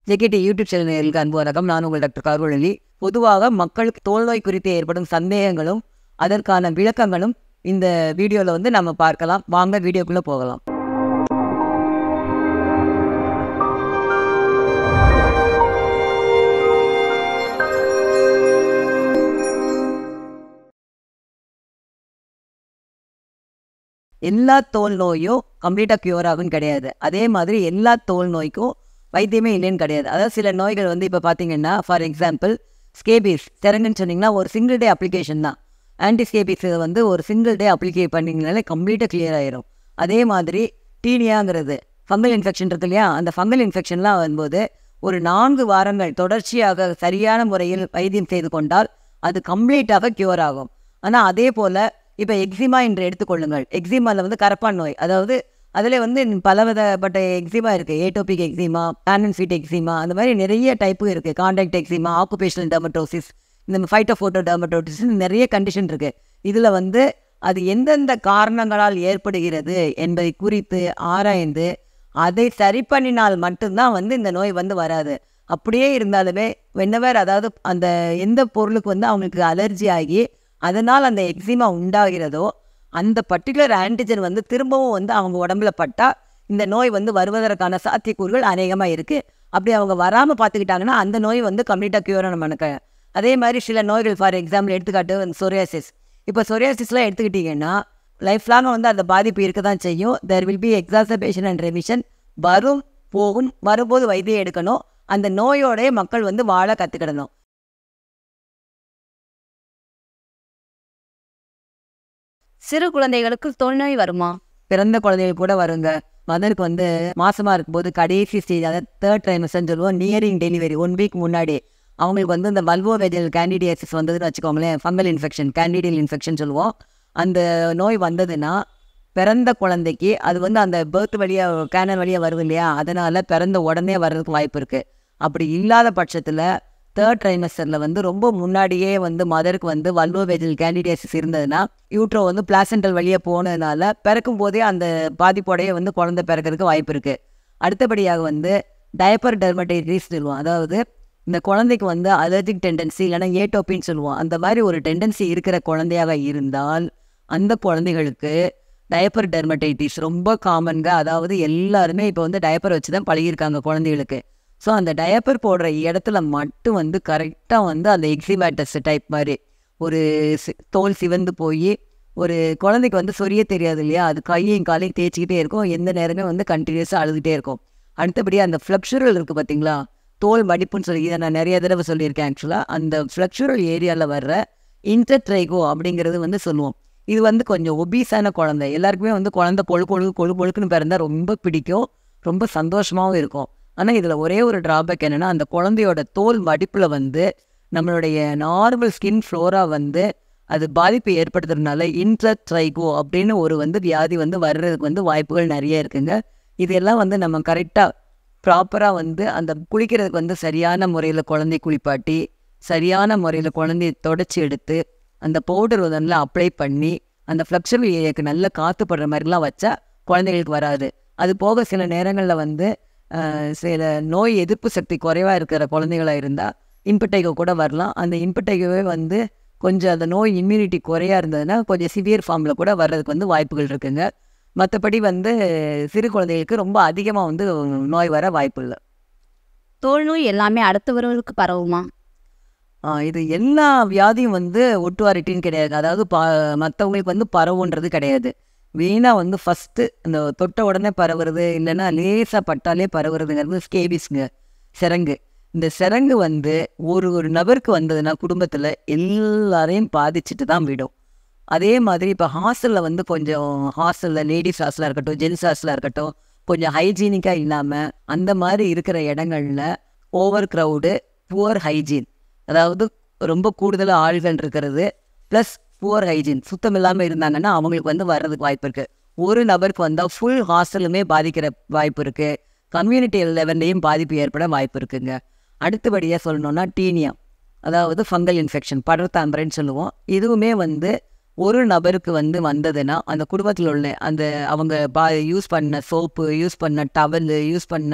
ஜெகேடி YouTube சேனலுக்கு அன்பு வணக்கம் நான் உங்கள் டாக்டர் கருவழி பொதுவாக மக்களுக்கு தோல் நோய் குறித்து ஏற்படும் சந்தேகங்களும் அதற்கான விளக்கங்களும் இந்த வீடியோவில் வந்து நம்ம பார்க்கலாம் வாங்க வீடியோக்குள்ளே போகலாம் எல்லா தோல் நோயும் கம்ப்ளீட்டாக க்யூர் ஆகும்னு கிடையாது அதே மாதிரி எல்லா தோல் நோய்க்கும் வைத்தியமே இல்லைன்னு கிடையாது அதாவது சில நோய்கள் வந்து இப்போ பார்த்தீங்கன்னா ஃபார் எக்ஸாம்பிள் ஸ்கேபிஸ் திறங்குன்னு சொன்னீங்கன்னா ஒரு சிங்கிள் டே அப்ளிகேஷன் தான் ஆன்டி ஸ்கேபிஸ் வந்து ஒரு சிங்கிள் டே அப்ளிகே பண்ணிங்கனாலே கம்ப்ளீட்டாக கிளியர் ஆயிரும் அதே மாதிரி டீனியாங்கிறது ஃபங்கல் இன்ஃபெக்ஷன் இருக்கு இல்லையா அந்த ஃபங்கல் இன்ஃபெக்ஷன்லாம் வரும்போது ஒரு நான்கு வாரங்கள் தொடர்ச்சியாக சரியான முறையில் வைத்தியம் செய்து கொண்டால் அது கம்ப்ளீட்டாக க்யூர் ஆகும் ஆனால் அதே போல் இப்போ எக்ஸிமா என்று எடுத்துக்கொள்ளுங்கள் எக்ஸிமாவில் வந்து கரப்பான் நோய் அதாவது அதில் வந்து பலவிதப்பட்ட எக்ஸிமா இருக்குது ஏட்டோபிக் எக்ஸிமா பேனன் ஃபீட் எக்ஸிமா அந்த மாதிரி நிறைய டைப்பு இருக்குது காண்டாக்ட் எக்ஸிமா ஆக்குபேஷனல் டெர்மட்டோசிஸ் இந்த ஃபைட்டோஃபோட்டோ டெர்மட்டோசிஸ் நிறைய கண்டிஷன் இருக்குது இதில் வந்து அது எந்தெந்த காரணங்களால் ஏற்படுகிறது என்பதை குறித்து ஆராய்ந்து அதை சரி பண்ணினால் மட்டும்தான் வந்து இந்த நோய் வந்து வராது அப்படியே இருந்தாலுமே வென்னவர் அதாவது அந்த எந்த பொருளுக்கு வந்து அவங்களுக்கு அலர்ஜி ஆகி அதனால் அந்த எக்ஸிமா உண்டாகிறதோ அந்த பர்டிகுலர் ஆன்டிஜன் வந்து திரும்பவும் வந்து அவங்க உடம்புல பட்டால் இந்த நோய் வந்து வருவதற்கான சாத்தியக்கூறுகள் அநேகமாக இருக்குது அப்படி அவங்க வராமல் பார்த்துக்கிட்டாங்கன்னா அந்த நோய் வந்து கம்ப்ளீட்டாக க்யூர் நமக்கு அதே மாதிரி சில நோய்கள் ஃபார் எக்ஸாம்பிள் எடுத்துக்காட்டு சொரியாசிஸ் இப்போ சொரியாசிஸ்லாம் எடுத்துக்கிட்டிங்கன்னா லைஃப் லாங் வந்து அந்த பாதிப்பு இருக்க தான் செய்யும் there will be exacerbation and remission வரும் போகும் வரும்போது வைத்தியம் எடுக்கணும் அந்த நோயோடய மக்கள் வந்து வாழ கற்றுக்கிடணும் சிறு குழந்தைகளுக்கு தொல்நோய் வருமா பிறந்த குழந்தைகள் கூட வருங்க மதருக்கு வந்து மாசமா இருக்கும்போது கடைசி ஸ்டேஜ் அதாவது தேர்ட் ட்ரைமஸ்ன்னு சொல்லுவோம் நியரிங் டெலிவரி ஒன் வீக் முன்னாடி அவங்களுக்கு வந்து இந்த வல்வோ வெஜல் கேண்டிடியசிஸ் வந்ததுன்னு வச்சுக்கோங்களேன் ஃபங்கல் இன்ஃபெக்ஷன் கேண்டிடியல் இன்ஃபெக்ஷன் சொல்லுவோம் அந்த நோய் வந்ததுன்னா பிறந்த குழந்தைக்கு அது வந்து அந்த பேர்த் வழியாக கேனல் வழியாக வரும் இல்லையா அதனால் பிறந்த உடனே வர்றதுக்கு வாய்ப்பு இருக்குது அப்படி இல்லாத பட்சத்தில் தேர்ட் ட்ரைமஸ்டரில் வந்து ரொம்ப முன்னாடியே வந்து மதருக்கு வந்து வல்வோ வெஜல் கேண்டிடேசிஸ் இருந்ததுன்னா யூட்ரோ வந்து பிளாசென்டல் வழியாக போனதுனால பிறக்கும் போதே அந்த பாதிப்போடையே வந்து குழந்தை பிறக்கிறதுக்கு வாய்ப்பு இருக்குது அடுத்தபடியாக வந்து டயப்பர் டெர்மடைட்டிஸ் சொல்லுவோம் அதாவது இந்த குழந்தைக்கு வந்து அலர்ஜிக் டெண்டன்சி இல்லைன்னா ஏட்டோப்பின்னு சொல்லுவோம் அந்த மாதிரி ஒரு டெண்டன்சி இருக்கிற குழந்தையாக இருந்தால் அந்த குழந்தைகளுக்கு டயப்பர் டெர்மடைட்டிஸ் ரொம்ப காமன்க அதாவது எல்லாருமே இப்போ வந்து டயப்பர் வச்சு தான் பழகியிருக்காங்க குழந்தைகளுக்கு ஸோ அந்த டயப்பர் போடுற இடத்துல மட்டும் வந்து கரெக்டாக வந்து அந்த எக்ஸிமேட்டஸ் டைப் மாதிரி ஒரு சி- தோல் சிவந்து போய் ஒரு குழந்தைக்கு வந்து சொரிய தெரியாது இல்லையா அது கையையும் காலையும் தேய்ச்சிக்கிட்டே இருக்கும் எந்த நேரமே வந்து கண்டினியூஸாக அழுதுகிட்டே இருக்கும் அடுத்தபடி அந்த ஃப்ளக்ஷுரல் இருக்குது பார்த்தீங்களா தோல் மடிப்புன்னு சொல்லி இதை நான் நிறைய தடவை சொல்லியிருக்கேன் ஆக்சுவலாக அந்த ஃப்ளக்ஷுரல் ஏரியாவில் வர்ற இன்டர்ட்ரைகோ அப்படிங்கிறது வந்து சொல்லுவோம் இது வந்து கொஞ்சம் ஒபீஸான குழந்தை எல்லாருக்குமே வந்து குழந்தை கொழு கொழு கொழு கொழுக்குன்னு பிறந்தா ரொம்ப பிடிக்கும் ரொம்ப சந்தோஷமாகவும் இருக்கும் ஆனால் இதில் ஒரே ஒரு ட்ராபேக் என்னென்னா அந்த குழந்தையோட தோல் மடிப்பில் வந்து நம்மளுடைய நார்மல் ஸ்கின் ஃப்ளோரா வந்து அது பாதிப்பு ஏற்படுத்துறதுனால இன்ட்ரட்ரைகோ அப்படின்னு ஒரு வந்து வியாதி வந்து வர்றதுக்கு வந்து வாய்ப்புகள் நிறைய இருக்குங்க இதெல்லாம் வந்து நம்ம கரெக்டாக ப்ராப்பராக வந்து அந்த குளிக்கிறதுக்கு வந்து சரியான முறையில் குழந்தை குளிப்பாட்டி சரியான முறையில் குழந்தைய தொடச்சி எடுத்து அந்த பவுடர் வந்து நல்லா அப்ளை பண்ணி அந்த ஃப்ளக்ஷுவல் ஏரியாவுக்கு நல்ல காற்று படுற மாதிரிலாம் வச்சா குழந்தைகளுக்கு வராது அது போக சில நேரங்களில் வந்து ஆஹ், சில நோய் எதிர்ப்பு சக்தி குறைவாக இருக்கிற குழந்தைகளாக இருந்தால் இன்பட்டைகோ கூட வரலாம் அந்த இன்பட்டைகவே வந்து கொஞ்சம் அந்த நோய் இம்யூனிட்டி குறையா இருந்ததுன்னா கொஞ்சம் சிவியர் ஃபார்மில் கூட வர்றதுக்கு வந்து வாய்ப்புகள் இருக்குங்க மற்றபடி வந்து சிறு குழந்தைகளுக்கு ரொம்ப அதிகமாக வந்து நோய் வர வாய்ப்பு இல்லை தோல்நோய் எல்லாமே அடுத்தவர்களுக்கு பரவுமா ஆ, இது எல்லா வியாதியும் வந்து ஒட்டுவாரிட்டின்னு கிடையாது அதாவது ப மற்றவங்களுக்கு வந்து பரவுன்றது கிடையாது வீணாக வந்து ஃபஸ்ட்டு இந்த தொட்ட உடனே பரவுறது இல்லைன்னா லேசாக பட்டாலே பரவுறதுங்கிறது ஸ்கேபிஸ்ங்க சிரங்கு இந்த சிரங்கு வந்து ஒரு ஒரு நபருக்கு வந்ததுன்னா குடும்பத்தில் எல்லாரையும் பாதிச்சுட்டு தான் விடும் அதே மாதிரி இப்போ ஹாஸ்டலில் வந்து கொஞ்சம் ஹாஸ்டலில் லேடிஸ் ஹாஸ்டலாக இருக்கட்டும் ஜென்ஸ் ஹாஸ்டலாக இருக்கட்டும் கொஞ்சம் ஹைஜீனிக்காக இல்லாமல் அந்த மாதிரி இருக்கிற இடங்கள்ல ஓவர் க்ரௌடு புவர் ஹைஜீன் அதாவது ரொம்ப கூடுதலாக ஆள்கள் இருக்கிறது ப்ளஸ் புவர் ஹைஜீன் சுத்தம் இல்லாமல் இருந்தாங்கன்னா அவங்களுக்கு வந்து வர்றதுக்கு வாய்ப்பு இருக்குது ஒரு நபருக்கு வந்தால் ஃபுல் ஹாஸ்டலுமே பாதிக்கிற வாய்ப்பு இருக்குது கம்யூனிட்டி லெவல்லையும் பாதிப்பு ஏற்பட வாய்ப்பு இருக்குங்க அடுத்தபடியாக சொல்லணும்னா டீனியா அதாவது ஃபங்கல் இன்ஃபெக்ஷன் படர்தாம்பரைன்னு சொல்லுவோம் இதுவுமே வந்து ஒரு நபருக்கு வந்து வந்ததுன்னா அந்த குடும்பத்தில் உள்ள அந்த அவங்க பா யூஸ் பண்ண சோப்பு யூஸ் பண்ண டவலு யூஸ் பண்ண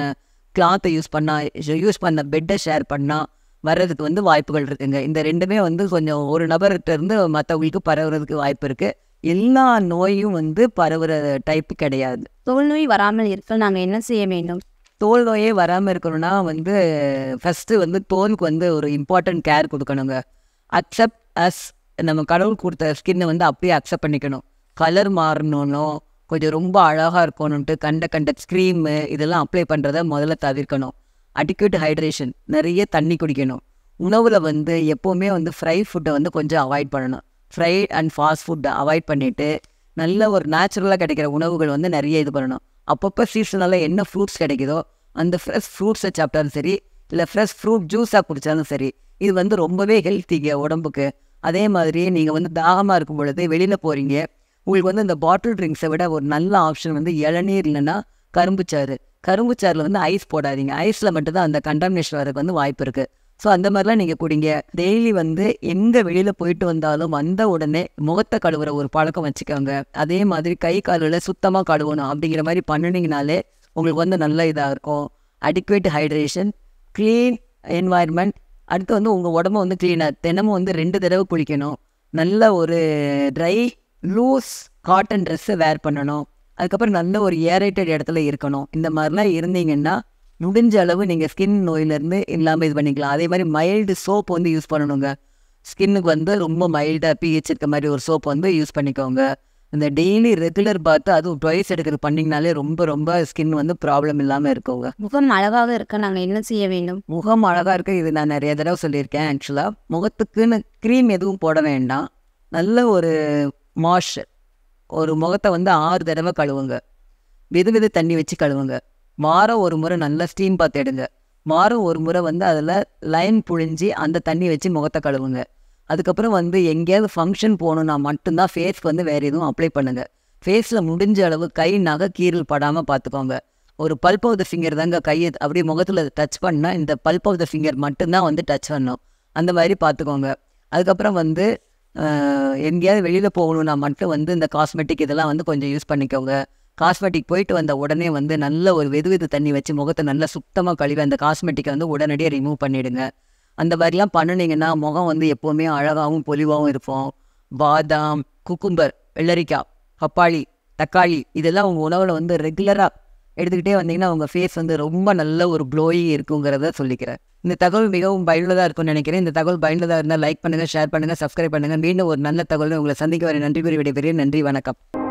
கிளாத்தை யூஸ் பண்ணால் யூஸ் பண்ண பெட்டை ஷேர் பண்ணால் வர்றதுக்கு வந்து வாய்ப்புகள் இருக்குங்க இந்த ரெண்டுமே வந்து கொஞ்சம் ஒரு நபர்கிட்ட இருந்து மற்றவங்களுக்கு பரவுறதுக்கு வாய்ப்பு இருக்குது எல்லா நோயும் வந்து பரவுற டைப்பு கிடையாது தோல் நோய் வராமல் இருக்க நாங்கள் என்ன செய்ய வேண்டும் தோல் நோயே வராமல் இருக்கணும்னா வந்து ஃபஸ்ட்டு வந்து தோலுக்கு வந்து ஒரு இம்பார்ட்டன்ட் கேர் கொடுக்கணுங்க அக்செப்ட் அஸ் நம்ம கடவுள் கொடுத்த ஸ்கின்னை வந்து அப்படியே அக்செப்ட் பண்ணிக்கணும் கலர் மாறணும்னோ கொஞ்சம் ரொம்ப அழகாக இருக்கணும்ட்டு கண்ட கண்ட ஸ்க்ரீமு இதெல்லாம் அப்ளை பண்ணுறத முதல்ல தவிர்க்கணும் அடிக்யூட் ஹைட்ரேஷன் நிறைய தண்ணி குடிக்கணும் உணவில் வந்து எப்போவுமே வந்து ஃப்ரை ஃபுட்டை வந்து கொஞ்சம் அவாய்ட் பண்ணணும் ஃப்ரை அண்ட் ஃபாஸ்ட் ஃபுட்டை அவாய்ட் பண்ணிவிட்டு நல்ல ஒரு நேச்சுரலாக கிடைக்கிற உணவுகள் வந்து நிறைய இது பண்ணணும் அப்பப்போ சீசனலாக என்ன ஃப்ரூட்ஸ் கிடைக்குதோ அந்த ஃப்ரெஷ் ஃப்ரூட்ஸை சாப்பிட்டாலும் சரி இல்லை ஃப்ரெஷ் ஃப்ரூட் ஜூஸாக குடித்தாலும் சரி இது வந்து ரொம்பவே ஹெல்த்திங்க உடம்புக்கு அதே மாதிரி நீங்கள் வந்து தாகமாக இருக்கும் பொழுது வெளியில் போகிறீங்க உங்களுக்கு வந்து இந்த பாட்டில் ட்ரிங்க்ஸை விட ஒரு நல்ல ஆப்ஷன் வந்து இளநீர் இல்லைன்னா கரும்புச்சாறு கரும்புச்சாறில் வந்து ஐஸ் போடாதீங்க ஐஸில் மட்டும்தான் அந்த கண்டாமினேஷன் வரதுக்கு வந்து வாய்ப்பு இருக்குது ஸோ அந்த மாதிரிலாம் நீங்கள் குடிங்க டெய்லி வந்து எங்கே வெளியில் போயிட்டு வந்தாலும் வந்த உடனே முகத்தை கழுவுற ஒரு பழக்கம் வச்சுக்கோங்க அதே மாதிரி கை காலில் சுத்தமாக கழுவணும் அப்படிங்கிற மாதிரி பண்ணினீங்கனாலே உங்களுக்கு வந்து நல்ல இதாக இருக்கும் அடிக்குவேட் ஹைட்ரேஷன் க்ளீன் என்வாயர்மெண்ட் அடுத்து வந்து உங்கள் உடம்ப வந்து க்ளீனாக தினமும் வந்து ரெண்டு தடவை குளிக்கணும் நல்ல ஒரு ட்ரை லூஸ் காட்டன் ட்ரெஸ்ஸை வேர் பண்ணணும் அதுக்கப்புறம் நல்ல ஒரு ஏரேட்டட் இடத்துல இருக்கணும் இந்த மாதிரிலாம் இருந்தீங்கன்னா முடிஞ்ச அளவு நீங்கள் ஸ்கின் நோயிலேருந்து இல்லாமல் இது பண்ணிக்கலாம் அதே மாதிரி மைல்டு சோப் வந்து யூஸ் பண்ணணுங்க ஸ்கின்னுக்கு வந்து ரொம்ப மைல்டாக பிஹெச் இருக்க மாதிரி ஒரு சோப் வந்து யூஸ் பண்ணிக்கோங்க இந்த டெய்லி ரெகுலர் பார்த்து அதுவும் ட்வைஸ் எடுக்கிறது பண்ணிங்கனாலே ரொம்ப ரொம்ப ஸ்கின் வந்து ப்ராப்ளம் இல்லாமல் இருக்குங்க முகம் அழகாக இருக்க நாங்கள் என்ன செய்ய வேண்டும் முகம் அழகாக இருக்க இது நான் நிறைய தடவை சொல்லியிருக்கேன் ஆக்சுவலாக முகத்துக்குன்னு க்ரீம் எதுவும் போட வேண்டாம் நல்ல ஒரு மாய்ஸ்சர் ஒரு முகத்தை வந்து ஆறு தடவை கழுவுங்க வெது வெது தண்ணி வச்சு கழுவுங்க வாரம் ஒரு முறை நல்லா ஸ்டீம் பாத் எடுங்க வாரம் ஒரு முறை வந்து அதில் லைன் புழிஞ்சி அந்த தண்ணி வச்சு முகத்தை கழுவுங்க அதுக்கப்புறம் வந்து எங்கேயாவது ஃபங்க்ஷன் போகணுன்னா மட்டும்தான் ஃபேஸ்க்கு வந்து வேறு எதுவும் அப்ளை பண்ணுங்கள் ஃபேஸில் முடிஞ்ச அளவு கை நகை கீரல் படாமல் பார்த்துக்கோங்க ஒரு பல்ப் ஆஃப் த ஃபிங்கர் தாங்க கையை அப்படியே முகத்தில் டச் பண்ணால் இந்த பல்ப் ஆஃப் த ஃபிங்கர் மட்டும்தான் வந்து டச் பண்ணணும் அந்த மாதிரி பார்த்துக்கோங்க அதுக்கப்புறம் வந்து ஆஹ், எங்கேயாவது வெளியில் போகணுன்னா மட்டும் வந்து இந்த காஸ்மெட்டிக் இதெல்லாம் வந்து கொஞ்சம் யூஸ் பண்ணிக்கோங்க காஸ்மெட்டிக் போயிட்டு வந்த உடனே வந்து நல்ல ஒரு வெது வெது தண்ணி வச்சு முகத்தை நல்லா சுத்தமாக கழுவி அந்த காஸ்மெட்டிக்கை வந்து உடனடியாக ரிமூவ் பண்ணிவிடுங்க அந்த மாதிரிலாம் பண்ணுனீங்கன்னா முகம் வந்து எப்போவுமே அழகாகவும் பொலிவாகவும் இருக்கும் பாதாம் குக்கும்பர் வெள்ளரிக்காய் பப்பாளி தக்காளி இதெல்லாம் உங்கள் உணவில் வந்து ரெகுலராக எடுத்துக்கிட்டே வந்தீங்கன்னா உங்கள் ஃபேஸ் வந்து ரொம்ப நல்ல ஒரு க்ளோயி இருக்குங்கிறத சொல்லிக்கிறேன் இந்த தகவல் மிகவும் பயனுள்ளதாக இருக்கும்னு நினைக்கிறேன் இந்த தகவல் பயனுள்ளதாக இருந்தால் லைக் பண்ணுங்கள் ஷேர் பண்ணுங்கள் சப்ஸ்கிரைப் பண்ணுங்கள் மீண்டும் ஒரு நல்ல தகவல் உங்களை சந்திக்க வர நன்றி கூறி விடைபெறுகிறேன் நன்றி வணக்கம்